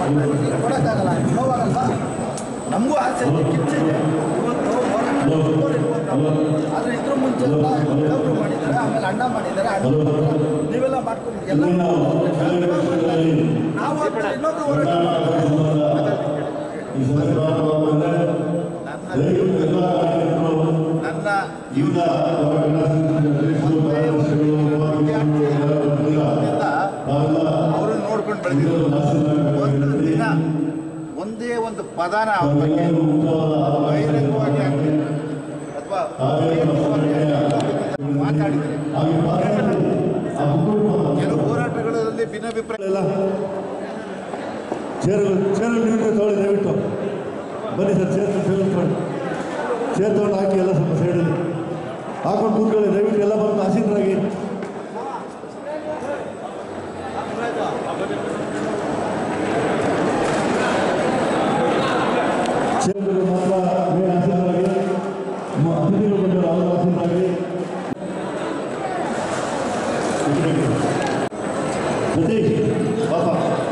ಕೊಡೋಕ್ಕಾಗಲ್ಲ ನೋವಾಗಲ್ಲ ನಮಗೂ ಆಸೆ ಇದೆ ಕಿಚ್ಚಿದೆ ಇವತ್ತು ಹೋರಾಟ ಇರ್ಬೋದು. ಆದ್ರೆ ಇದ್ರ ಮುಂಚೆ ಎಲ್ಲ ಇನ್ನೊಬ್ರು ಮಾಡಿದ್ದಾರೆ ಆಮೇಲೆ ಅಣ್ಣ ಮಾಡಿದ್ದಾರೆ ಅಣ್ಣ ಮಾಡಿದ್ದಾರೆ. ನೀವೆಲ್ಲ ಮಾಡ್ಕೊಂಡು ಎಲ್ಲ ನಾವು ಆಗ್ತಾರೆ, ಇನ್ನೊಬ್ರು ಹೋರಾಟ ಮಾಡ್ತಾರೆ. ನನ್ನ ಅವರನ್ನು ನೋಡ್ಕೊಂಡು ಬೆಳೆದಿದ್ರು ಒಂದು ದಿನ ಒಂದೇ ಒಂದು ಪದಾನ ಅವ್ರ ಬಗ್ಗೆ ಬಹಿರಂಗವಾಗಿ ಆಗಲಿ ಅಥವಾ ಮಾತಾಡಿದರೆ ಕೆಲವು ಹೋರಾಟಗಳಲ್ಲಿ ಭಿನ್ನಾಭಿಪ್ರಾಯ ಎಲ್ಲ ಚೇರ್ ಚೇರ್ ನೀರು ತೊಗೊಳ್ಳಿ ದಯವಿಟ್ಟು ಬನ್ನಿ ಸರ್ ಚೇರ್ ಚೇರ್ ತೊಗೊಂಡು ಚೇರ್ ತೊಗೊಂಡು ಹಾಕಿ ಎಲ್ಲ ಸ್ವಲ್ಪ ಸೈಡಲ್ಲಿ ಹಾಕೊಂಡು ಕೂತ್ಕೊಳ್ಳಿ ದಯವಿಟ್ಟು ಎಲ್ಲ ಬಂದು ಆಸೀನರಾಗಿ ಚೇರ್ಗಳು ಮಾತ್ರ ಮೇಲೆ ಆಸೀನರಾಗಿ ಮ- ಅತಿಥಿಗಳು ಬಂದವರು ಅವರು ಆಸೀನರಾಗಿ ಸತೀಶ್ ಪಾಪ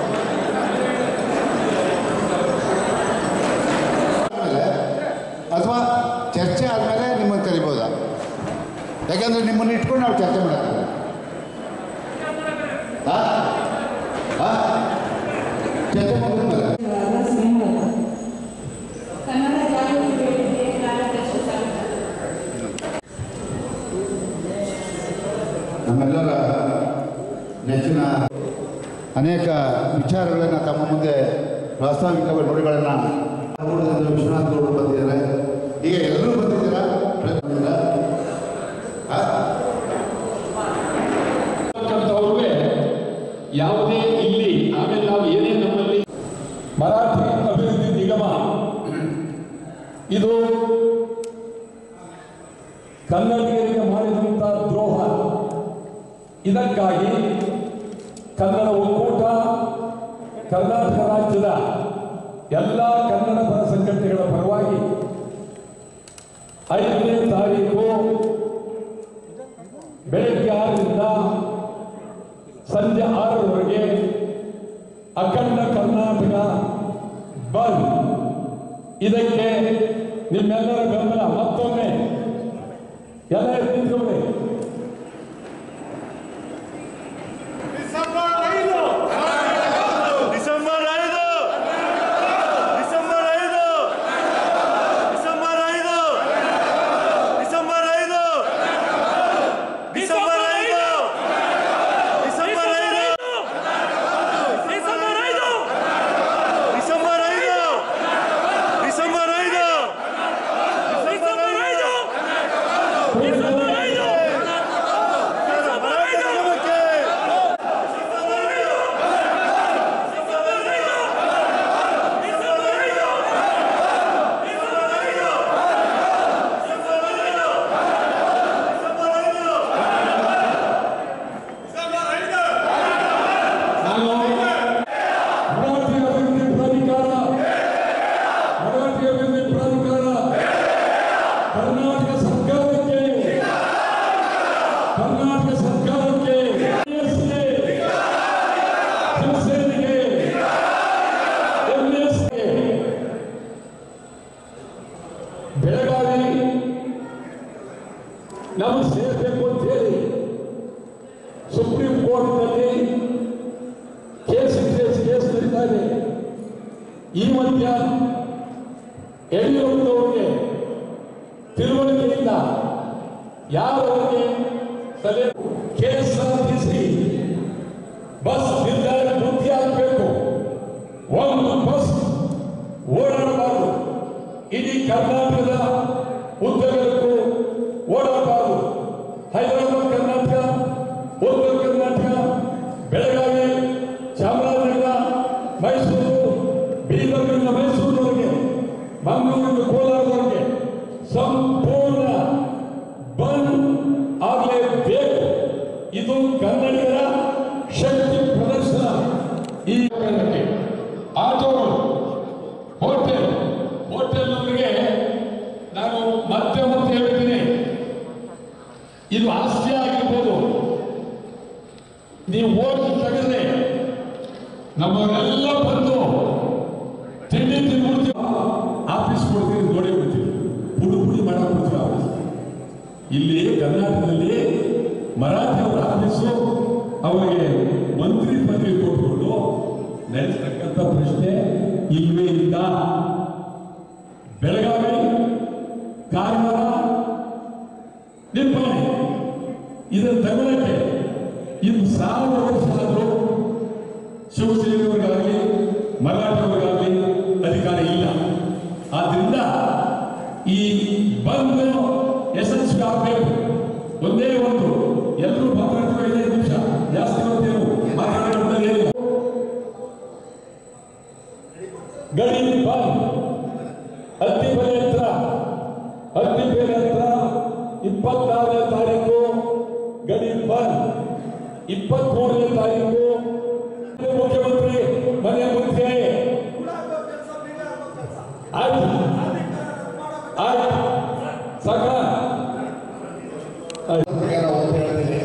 ಅಥವಾ ಚರ್ಚೆ ಆದಮೇಲೆ ನಿಮ್ಮನ್ನು ಕರಿಬೋದಾ ಯಾಕಂದರೆ ನಿಮ್ಮನ್ನು ಇಟ್ಕೊಂಡು ನಾವು ಚರ್ಚೆ ಮಾಡೋಕ್ಕಾಗಲ್ಲ ಹಾ? ಹಾ? ಚರ್ಚೆ ಮಾಡಿದ್ಮೇಲೆ ಕನ್ನಡ ಜಾಗೃತಿ ವೇದಿಕೆ ಕಾರ್ಯದರ್ಶಿ ಸಮಿತಿ ನಮ್ಮೆಲ್ಲರ ನೆಚ್ಚಿನ ಅನೇಕ ವಿಚಾರಗಳನ್ನು ತಮ್ಮ ಮುಂದೆ ಪ್ರಾಸ್ತಾವಿಕ ನುಡಿಗಳನ್ನು ಮೂಡದಿಂದ ವಿಶ್ವನಾಥ್ ಗೌಡರು ಬಂದಿದ್ದಾರೆ ಈಗ ಎಲ್ಲರೂ ಬಂದಿದ್ದೀರಾ ಬಂದಿದ್ದೀರಾ ಆ? ಅಂತವ್ರಿಗೆ ಯಾವುದೇ ಇಲ್ಲಿ ಆಮೇಲೆ ನಾವು ಏನೇ ನಮ್ಮಲ್ಲಿ ಮರಾಠಿ ಅಭಿವೃದ್ಧಿ ನಿಗಮ ಇದು ಕನ್ನಡಿಗರಿಗೆ ಮಾಡಿದಂಥ ದ್ರೋಹ ಇದಕ್ಕಾಗಿ ಕನ್ನಡ ಒಕ್ಕೂಟ ಕರ್ನಾಟಕ ರಾಜ್ಯದ ಎಲ್ಲ ಕನ್ನಡ ಪರ ಸಂಘಟನೆಗಳ ಪರವಾಗಿ ಐದನೇ ತಾರೀಕು ಬೆಳಗ್ಗೆ ಆರರಿಂದ ಸಂಜೆ ಆರರವರೆಗೆ ಅಖಂಡ ಕರ್ನಾಟಕ ಬಂದ್ ಇದಕ್ಕೆ ನಿಮ್ಮೆಲ್ಲರ ಬೆಂಬಲ ಮತ್ತೊಮ್ಮೆ ಎಲ್ಲ ನಿಂತ್ಕೊಳ್ಳಿ ಡಿಸೆಂಬರ್ ಐದು ಡಿಸೆಂಬರ್ ಐದು ಡಿಸೆಂಬರ್ ಐದು ಡಿಸೆಂಬರ್ ಐದು ಡಿಸೆಂಬರ್ ಐದು ಡಿಸೆಂಬರ್ ಐದು ಡಿಸೆಂಬರ್ ಐದು ಡಿಸೆಂಬರ್ ಐದು ಡಿಸೆಂಬರ್ ಐದು ಡಿಸೆಂಬರ್ ಐದು ಡಿಸೆಂಬರ್ ಐದು ಡಿಸೆಂಬರ್ ಐದು ನಾನು ಮರಾಠಿ ಅಭಿವೃದ್ಧಿ ಪ್ರಾಧಿಕಾರ ಮರಾಠಿ ಅಭಿವೃದ್ಧಿ ಪ್ರಾಧಿಕಾರ ಕರ್ನಾಟಕ ಸರ್ಕಾರಕ್ಕೆ ಕರ್ನಾಟಕ ಸರ್ಕಾರಕ್ಕೆ ಕಾಂಗ್ರೆಸ್ಗೆ, ಶಿವಸೇನೆಗೆ ಕಾಂಗ್ರೆಸ್ಗೆ, ಬೆಳಗಾವಿ ನಾವು ಸೇರಬೇಕು ಅಂತ ಹೇಳಿ ಸುಪ್ರೀಂ ಕೋರ್ಟ್ನಲ್ಲಿ ಕೇಸ್ ಕೇಸ್ ಕೇಸ್ ನಡೀತಾ ಇದೆ ಈ ಮಧ್ಯ ಯಡಿಯೂರಪ್ಪನವರಿಗೆ ತಿಳುವಳಿಕೆಯಿಂದ ಯಾರವರಿಗೆ ತಲೆ K S R T C bus ನಿಲ್ದಾಣ ಬುದ್ಧಿ ಆಗಬೇಕು ಒಂದು ಬಸ್ ಓಡಾಡಬಾರದು ಇಡೀ ಕರ್ನಾಟಕದ ಉದ್ದಗಲಕ್ಕೂ ಓಡಾಡಬಾರದು ಹೈದರಾಬಾದ್ ಕರ್ನಾಟಕ ಉತ್ತರ ಕರ್ನಾಟಕ ಬೆಳಗಾವಿ ಚಾಮರಾಜನಗರ ಮೈಸೂರು ಬೀದರ್ನಿಂದ ಮೈಸೂರಿನವರೆಗೆ ಮಂಗಳೂರಿನಿಂದ ಕೋಲಾರದವರೆಗೆ ಸಂಪೂರ್ಣ ಬಂದ್ ಆಗಲೇಬೇಕು ಇದು ಕನ್ನಡಿಗರ ಶಕ್ತಿ ಪ್ರದರ್ಶನ ಈ ಕಾರಣಕ್ಕೆ ಆಟೋಗಳು ಹೋಟೆಲ್ ಹೋಟೆಲ್ನವರಿಗೆ ನಾನು ಮತ್ತೆ ಮತ್ತೆ ಹೇಳ್ತೀನಿ ಇದು ಆಸ್ತಿ ಆಗಿರ್ಬೋದು ನೀವು ಓಟ್ ತೆಗೆದ್ರೆ ನಮ್ಮವರೆಲ್ಲ ಬಂದು ಕರ್ನಾಟಕದಲ್ಲಿ ಮರಾಠಿಯವರ ಆಫೀಸು ಅವರಿಗೆ ಮಂತ್ರಿ ಪದವಿ ಕೊಟ್ಟುಕೊಂಡು ನಡೆಸ್ತಕ್ಕಂಥ ಪ್ರಶ್ನೆ ಇಲ್ವೇ ಇಲ್ಲ ಬೆಳಗಾವಿ ಕಾರವಾರ ನಿಪ್ಪಾಣಿ ಇದನ್ನು ತಗೊಳ್ಳಕ್ಕೆ ಇನ್ನು ಸಾವಿರ ವರ್ಷ ಆದರೂ ಶಿವಸೇನೆಯವರಿಗಾಗಲಿ ಮರಾಠಿಯವರಿಗಾಗಲಿ ಅಧಿಕಾರ ಇಲ್ಲ ಆದ್ರಿಂದ ಈ ಬಂದ್ ಯಶಸ್ವಿ ಆಗಬೇಕು ಒಂದೇ ಒಂದು ಎಲ್ಲರೂ ಮಾತಾಡ್ತೀವಿ ಐದೈದು ನಿಮಿಷ ಜಾಸ್ತಿ ಹೊತ್ತೇನು ಮಾತಾಡೋದ್ರಲ್ಲಿ ಏನಿಲ್ಲ. ಗಡಿ ಬಂದ್ ಹತ್ತಿ ಬೆಲೆ ಹತ್ರ ಹತ್ತಿ ಬೆಲೆ ಹತ್ರ ಇಪ್ಪತ್ತಾರನೇ ತಾರೀಕು ಗಡಿ ಬಂದ್ ಇಪ್ಪತ್ಮೂರನೇ ತಾರೀಕು ಮುಖ್ಯಮಂತ್ರಿ ಮನೆ ಮುಂದೆ ಆಯ್ತು ಆಯ್ತು ಸಾಕ ಏನೋ ಒಂದು ಹೇಳ್ತೀನಿ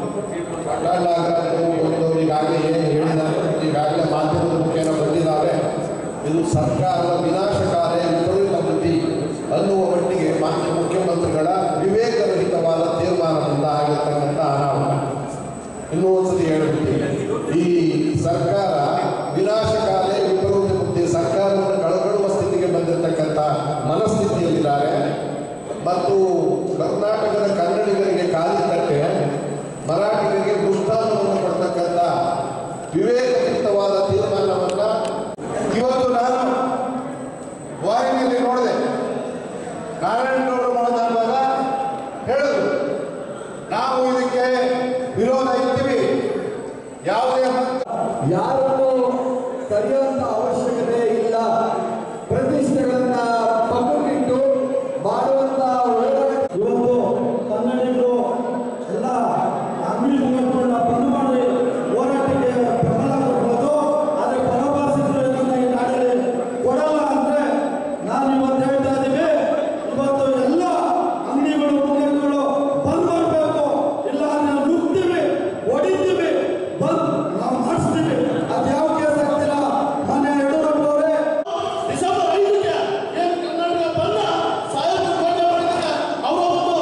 ಕಳ್ಳಾಗಲು ಒಂದು ಈಗಾಗಲೇ ಏನು ಹೇಳಿದ್ದಾರೆ ಈಗಾಗಲೇ ಮಾಧ್ಯಮದ ಮುಖೇನ ಬಂದಿದ್ದಾರೆ ಇದು ಸರ್ಕಾರದ ವಿನಾಶಕಾರಿ ವಿಪರೀತ ಬುದ್ಧಿ ಅನ್ನುವ ಮಟ್ಟಿಗೆ ಮಾನ್ಯ ಮುಖ್ಯಮಂತ್ರಿಗಳ ವಿವೇಕರಹಿತವಾದ ತೀರ್ಮಾನದಿಂದ ಆಗಿರ್ತಕ್ಕಂಥ ಅನಾಹುತ ಇನ್ನೂ ಒಂದ್ಸತಿ ಹೇಳ್ಬಿಟ್ಟು ಈ ಸರ್ಕಾರ ವಿನಾಶಕಾರಿ ವಿಪರೀತ ಬುದ್ಧಿ ಸರ್ಕಾರವನ್ನು ಕಳಕಳುವ ಸ್ಥಿತಿಗೆ ಬಂದಿರತಕ್ಕಂಥ ಮನಸ್ಥಿತಿಯಲ್ಲಿದ್ದಾರೆ ಮತ್ತು ಕರ್ನಾಟಕದ ಕನ್ನಡಿಗರಿಗೆ ಕಾಲಿ ತಟ್ಟೆ ಮರಾಠಿಗರಿಗೆ ಪುಸ್ತಕವನ್ನು ಕೊಡ್ತಕ್ಕಂಥ ವಿವೇಕಯುಕ್ತವಾದ ತೀರ್ಮಾನವನ್ನು ಇವತ್ತು ನಾನು ವಾಹಿನಿಯಲ್ಲಿ ನೋಡಿದೆ ನಾರಾಯಣಗೌಡರು ಮಾತನಾಡುವಾಗ ಹೇಳಿದ್ರು ನಾವು ಇದಕ್ಕೆ ವಿರೋಧ ಇರ್ತೀವಿ ಯಾವುದೇ ಯಾರನ್ನು ತಡೆಯುವಂತ ಅವಶ್ಯಕತೆ ಇಲ್ಲ ಪ್ರತಿಷ್ಠೆಗಳನ್ನ ಪಕ್ಕಕ್ಕಿಟ್ಟು ಮಾಡುವಂತ ಹೋರಾಟ ಇವತ್ತು ಕನ್ನಡಿಗರು ಎಲ್ಲ ಅಂಗಡಿ ಮುಖಂಡರನ್ನ ಬಂದ್ ಮಾಡಿ ಹೋರಾಟಕ್ಕೆ ಬೆಂಬಲ ಕೊಡ್ಬೋದು ಆದರೆ ಪರಭಾಷಿಕರು ಇದನ್ನ ಈ ನಾಡಲ್ಲಿ ಕೊಡಲ್ಲ ಅಂದ್ರೆ ನಾನು ಇವತ್ತು ಹೇಳ್ತಾ ಇದ್ದೀವಿ ಇವತ್ತು ಎಲ್ಲ ಅಂಗಡಿಗಳು ಮುಖಂಡಗಳು ಬಂದ್ ಮಾಡಬೇಕು ಇಲ್ಲ ನಾವು ನುಗ್ತೀವಿ ಹೊಡಿತೀವಿ ಬಂದ್ ನಾವು ಮಾಡಿಸ್ತೀವಿ ಅದು ಯಾವ ಕೇಸ್ ಆಗ್ತಿಲ್ಲ ಮನೆ ಯಡಿಯೂರಪ್ಪ ಅವರೇ ಡಿಸೆಂಬರ್ ಐದಕ್ಕೆ ಏನು ಕರ್ನಾಟಕ ಬಂದ ಸಾಯಕ ಘೋಷಣೆ ಮಾಡಿದ್ದಾರೆ ಅವರು ಒಂದು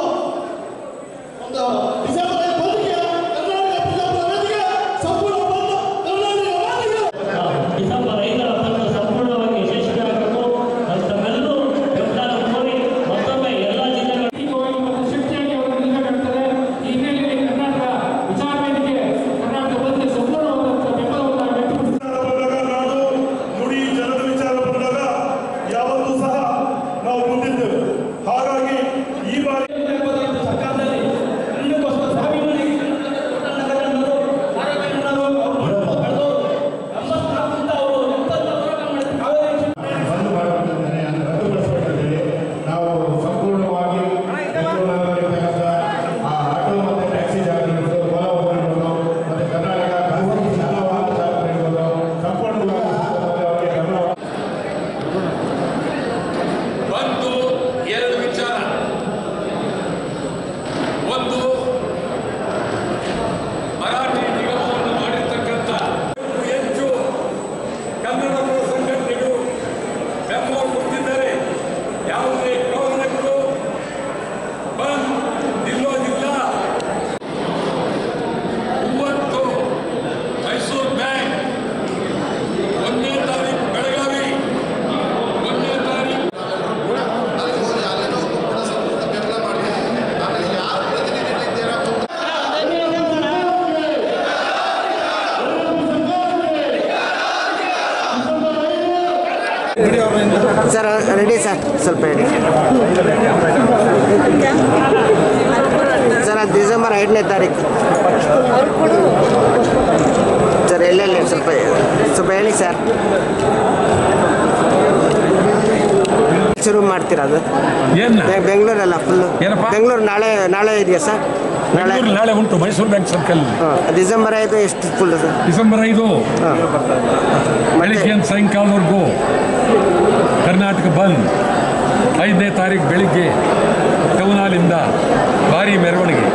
ಒಂದು ಡಿಸೆಂಬರ್ ಐದು ಬಂದಿಗೆ ಕರ್ನಾಟಕ ಬಿಜಾಪುರ ವೇದಿಕೆ ಸಂಪೂರ್ಣ ಬಂದು ಕರ್ನಾಟಕ ವಾದಿಗೆ ಡಿಸೆಂಬರ್ ಐದರ ಬಂದು ಸಂಪೂರ್ಣವಾಗಿ ಯಶಸ್ವಿಯಾಗಬೇಕು ಅದು ತಮ್ಮೆಲ್ಲರೂ ಬೆಂಬಲ ಕೋರಿ ಮತ್ತೊಮ್ಮೆ ಎಲ್ಲ ಜಿಲ್ಲೆಗಳ ಮತ್ತು ಶಕ್ತಿಯಾಗಿ ಅವರು ನಿಲ್ಲಬೇಕಾಗ್ತದೆ ಈ ಹಿನ್ನೆಲೆಯಲ್ಲಿ ಕರ್ನಾಟಕ ವಿಚಾರ ವೇದಿಕೆ ಕರ್ನಾಟಕ ಬಂದ್ಗೆ ಸಂಪೂರ್ಣವಾದಂಥ ಬೆಂಬಲವನ್ನು ವ್ಯಕ್ತಪಡಿಸಿದೆ ಬಂದಾಗ ನಾವು ನುಡಿ ಜನದ ವಿಚಾರ ಬಂದಾಗ ಯಾವತ್ತೂ ಸಹ ನಾವು ಮುಂದಿದ್ದೆವು ಹಾಗಾಗಿ ಈ ಬಾರಿ ಸರ್ಕಾರದಲ್ಲಿ ಕನ್ನಡಕ್ಕೋಸ್ಕರ ಸಾವಿರದಲ್ಲಿ ಎಂಬತ್ನಾಲ್ಕರಿಂದ ಅವರು ಎಂಬತ್ತ ಹೋರಾಟ ಮಾಡಿದ್ರು ಕಾವೇರಿ ಬಂದ್ ಮಾಡಬೇಕಿದ್ದೇನೆ ರದ್ದುಗೊಳಿಸಬೇಕಿದ್ದೇನೆ ನಾವು ಸಂಪೂರ್ಣವಾಗಿ ಬೆಂಗಳೂರಿನಲ್ಲಿರ್ತಕ್ಕಂಥ ಆ ಆಟೋ ಮತ್ತು ಟ್ಯಾಕ್ಸಿ ಚಾಲಕರು ಹೊಲ ಹೋಗಿರ್ಬೋದು ಮತ್ತು ಕರ್ನಾಟಕ ಖಾಸಗಿ ಶಾಲಾ ವಾಹನ ಚಾಲಕರಿರ್ಬೋದು ಸಂಪೂರ್ಣವಾಗಿ ಅವರಿಗೆ ಗಮನ ಒಂದು ಎರಡು ವಿಚಾರ ಒಂದು ಮರಾಠಿ ನಿಗಮವನ್ನು ಮಾಡಿರ್ತಕ್ಕಂಥ ಹೆಚ್ಚು ಕನ್ನಡ ಪರ ಸಂಘಟನೆಗಳು ಬೆಂಬಲ ಕೊಟ್ಟಿದ್ದಾರೆ ಯಾವುದೇ ಕಾರಣಕ್ಕೂ ಬಂದ್ ನಿಲ್ಲೋದಿಲ್ಲ ಮೂವತ್ತು ಮೈಸೂರು ಬ್ಯಾಂಕ್ ಒಂದನೇ ತಾರೀಕು ಬೆಳಗಾವಿ ಒಂದನೇ ತಾರೀಕು ಅಲ್ಲಿ ಹೋಗಿ ಅಲ್ಲೇನೋ ಕೂಡ ಸಂಪೂರ್ಣ ಬೆಂಬಲ ಮಾಡ್ತೀನಿ ಆದರೆ ಯಾರು ಪ್ರತಿನಿಧಿಗಳಿದ್ದೀರಾ ಸರ್ ರೆಡಿ ಸರ್ ಸ್ವಲ್ಪ ರೆಡಿ ಸರ್ ಅದು ಡಿಸೆಂಬರ್ ಐದನೇ ತಾರೀಕು ಸರ್ ಎಲ್ಲೆಲ್ಲಿ ಸ್ವಲ್ಪ ಸ್ವಲ್ಪ ಹೇಳಿ ಸರ್ ಶುರು ಮಾಡ್ತೀರಾ ಅದು ಏನ್ ಬೆ- ಬೆಂಗಳೂರಲ್ಲ ಫುಲ್ಲು ಏನಪ್ಪ? ಬೆಂಗಳೂರು ನಾಳೆ ನಾಳೆ ಇದೆಯಾ ಸರ್ ನಾಳೆ ಬೆಂಗಳೂರು ನಾಳೆ ಉಂಟು ಮೈಸೂರು ಬ್ಯಾಂಕ್ ಸರ್ಕಲ್ ಹಾಂ ಡಿಸೆಂಬರ್ ಐದು ಎಷ್ಟು ಫುಲ್ ಸರ್ ಡಿಸೆಂಬರ್ ಐದು ಹಾಂ ಬೆಳಿಗ್ಗೆ ಸಾಯಂಕಾಲವರೆಗೂ ಕರ್ನಾಟಕ ಬಂದ್ ಐದನೇ ತಾರೀಕು ಬೆಳಿಗ್ಗೆ ಟೌನ್ ಹಾಲಿಂದ ಭಾರಿ ಮೆರವಣಿಗೆ